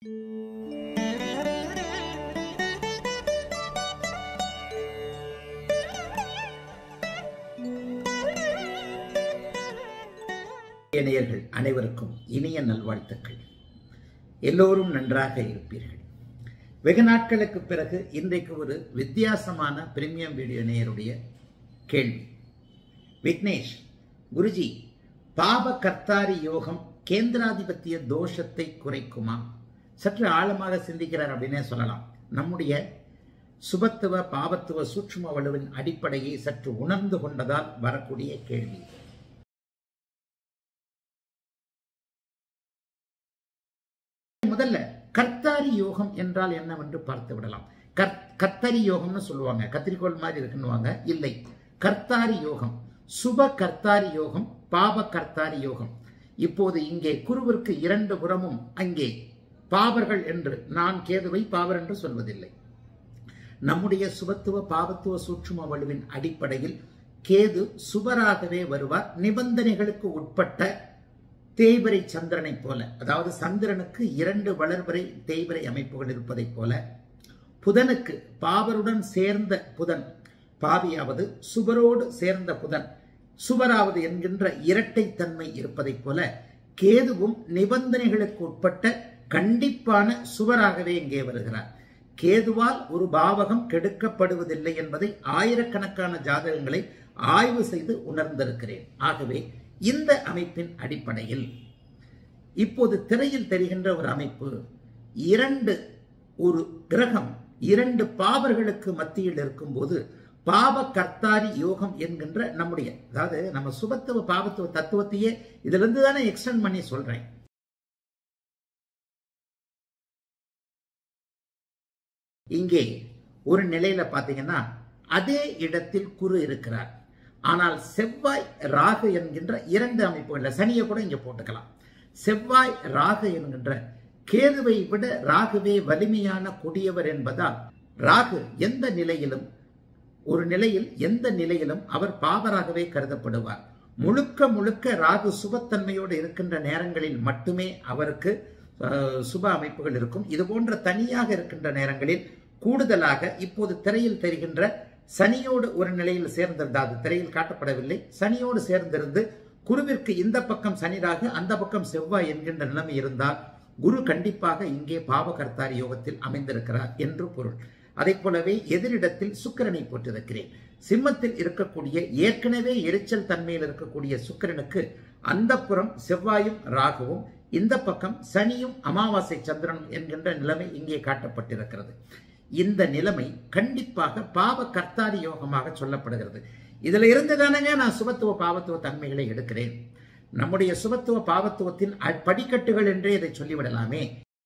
நேயர்கள் அனைவருக்கும் இனிய நல்வாழ்த்துக்கள் எல்லோரும் நன்றாக இருப்பீர்கள் வெகு நாட்களுக்கு பிறகு இன்றைக்கு ஒரு வித்தியாசமான பிரீமியம் வீடியோ நேயருடைய கேள்வி விக்னேஷ் குருஜி பாப கர்த்தாரி யோகம் கேந்திராதிபத்திய தோஷத்தை குறைக்குமா சற்று ஆழமாக சிந்திக்கிறார் அப்படின்னே சொல்லலாம் நம்முடைய சுபத்துவ பாவத்துவ சூட்சும வலுவின் அடிப்படையை சற்று உணர்ந்து கொண்டதால் வரக்கூடிய கேள்வி இது. முதல்ல கர்த்தாரி யோகம் என்றால் என்னவென்று பார்த்து விடலாம் கர் கர்த்தரி யோகம்னு சொல்லுவாங்க கத்திரிக்கோள் மாதிரி இருக்குன்னுவாங்க இல்லை கர்த்தாரி யோகம் சுப கர்த்தாரி யோகம் பாப கர்த்தாரி யோகம் இப்போது இங்கே குருவிற்கு இரண்டு புறமும் அங்கே பாவர்கள் என்று நான் கேதுவை பாவர் என்று சொல்வதில்லை நம்முடைய சுபத்துவ பாவத்துவ சூட்சும வலுவின் அடிப்படையில் கேது சுபராகவே வருவார் நிபந்தனைகளுக்கு உட்பட்ட தேய்பிரை சந்திரனை போல அதாவது சந்திரனுக்கு இரண்டு வளர்வரை தேய்பிரை அமைப்புகள் இருப்பதைப் போல புதனுக்கு பாவருடன் சேர்ந்த புதன் பாவியாவது சுபரோடு சேர்ந்த புதன் சுபராவது என்கின்ற இரட்டைத்தன்மை இருப்பதைப் போல கேதுவும் நிபந்தனைகளுக்கு உட்பட்ட கண்டிப்பான சுவராகவே இங்கே வருகிறார் கேதுவால் ஒரு பாவகம் கெடுக்கப்படுவதில்லை என்பதை ஆயிரக்கணக்கான ஜாதகங்களை ஆய்வு செய்து உணர்ந்திருக்கிறேன் ஆகவே இந்த அமைப்பின் அடிப்படையில் இப்போது திரையில் தெரிகின்ற ஒரு அமைப்பு இரண்டு ஒரு கிரகம் இரண்டு பாவர்களுக்கு மத்தியில் இருக்கும்போது பாவ கர்த்தாரி யோகம் என்கின்ற நம்முடைய அதாவது நம்ம சுபத்துவ பாவத்துவ தத்துவத்தையே இதுல இருந்து தானே எக்ஸ்டெண்ட் பண்ணி சொல்றேன் இங்கே ஒரு நிலையில பாத்தீங்கன்னா அதே இடத்தில் குரு இருக்கிறார் ஆனால் செவ்வாய் ராகு என்கின்ற இரண்டு அமைப்புகள் சனியை கூட இங்க போட்டுக்கலாம் செவ்வாய் ராகு என்கின்ற கேதுவை விட ராகுவே வலிமையான கொடியவர் என்பதால் ராகு எந்த நிலையிலும் ஒரு நிலையில் எந்த நிலையிலும் அவர் பாவராகவே கருதப்படுவார் முழுக்க முழுக்க ராகு சுபத்தன்மையோடு இருக்கின்ற நேரங்களில் மட்டுமே அவருக்கு அஹ், சுப அமைப்புகள் இருக்கும் இது போன்ற தனியாக இருக்கின்ற நேரங்களில் கூடுதலாக இப்போது திரையில் தெரிகின்ற சனியோடு ஒரு நிலையில் சேர்ந்திருந்த அது திரையில் காட்டப்படவில்லை சனியோடு சேர்ந்திருந்து குருவிற்கு இந்த பக்கம் சனிராக அந்த பக்கம் செவ்வாய் என்கின்ற நிலைமை இருந்தால் குரு கண்டிப்பாக இங்கே பாவகர்த்தாரி யோகத்தில் அமைந்திருக்கிறார் என்று பொருள் அதைப் போலவே எதிரிடத்தில் சுக்கிரனை போட்டிருக்கிறேன் சிம்மத்தில் இருக்கக்கூடிய ஏற்கனவே எரிச்சல் தன்மையில் இருக்கக்கூடிய சுக்கிரனுக்கு அந்த புறம் செவ்வாயும் ராகுவும் இந்த பக்கம் சனியும் அமாவாசை சந்திரனும் என்கின்ற நிலைமை இங்கே காட்டப்பட்டிருக்கிறது இந்த நிலைமை கண்டிப்பாக பாவ கர்த்தாரி யோகமாக சொல்லப்படுகிறது இதுல இருந்து தானங்க நான் சுபத்துவ பாவத்துவ தன்மைகளை எடுக்கிறேன் நம்முடைய சுபத்துவ பாவத்துவத்தின் அ- படிக்கட்டுகள் என்றே இதை சொல்லிவிடலாமே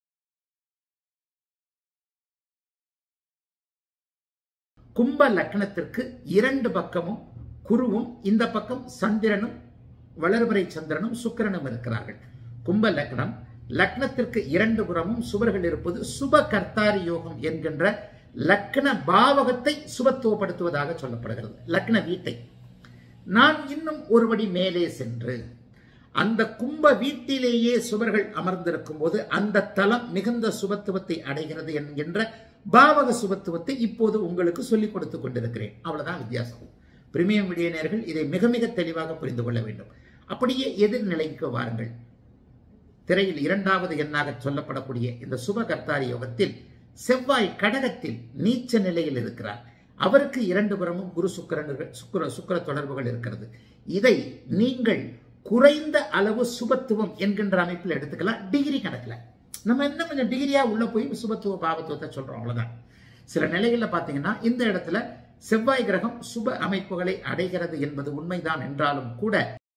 கும்ப லக்னத்திற்கு இரண்டு பக்கமும் குருவும் இந்த பக்கம் சந்திரனும் வளர்பிறை சந்திரனும் சுக்கிரனும் இருக்கிறார்கள் கும்ப லக்னம் லக்னத்திற்கு இரண்டு புறமும் சுவர்கள் இருப்பது சுப கர்த்தாரி யோகம் என்கின்ற லக்ன பாவகத்தை சுபத்துவப்படுத்துவதாக சொல்லப்படுகிறது லக்ன வீட்டை நான் இன்னும் ஒருபடி மேலே சென்று அந்த கும்ப வீட்டிலேயே சுவர்கள் அமர்ந்திருக்கும் போது அந்த தலம் மிகுந்த சுபத்துவத்தை அடைகிறது என்கின்ற பாவக சுபத்துவத்தை இப்போது உங்களுக்கு சொல்லிக் கொடுத்துக் கொண்டிருக்கிறேன் அவ்வளவுதான் வித்தியாசம் பிரிமியம் விடியனர்கள் இதை மிக மிக தெளிவாக புரிந்து கொள்ள வேண்டும் அப்படியே எதிர்நிலைக்கு வாருங்கள் திரையில் இரண்டாவது எண்ணாக சொல்லப்படக்கூடிய இந்த சுப கர்த்தாரி யோகத்தில் செவ்வாய் கடகத்தில் நீச்ச நிலையில் இருக்கிறார் அவருக்கு இரண்டு புறமும் குரு சுக்கரன்கள் சுக்கர சுக்கர தொடர்புகள் இருக்கிறது இதை நீங்கள் குறைந்த அளவு சுபத்துவம் என்கின்ற அமைப்பில் எடுத்துக்கலாம் டிகிரி கணக்குல நம்ம என்ன கொஞ்சம் டிகிரியா உள்ள போய் சுபத்துவ பாவத்துவத்தை சொல்றோம் அவ்வளவுதான் சில நிலைகள்ல பாத்தீங்கன்னா இந்த இடத்துல செவ்வாய் கிரகம் சுப அமைப்புகளை அடைகிறது என்பது உண்மைதான் என்றாலும் கூட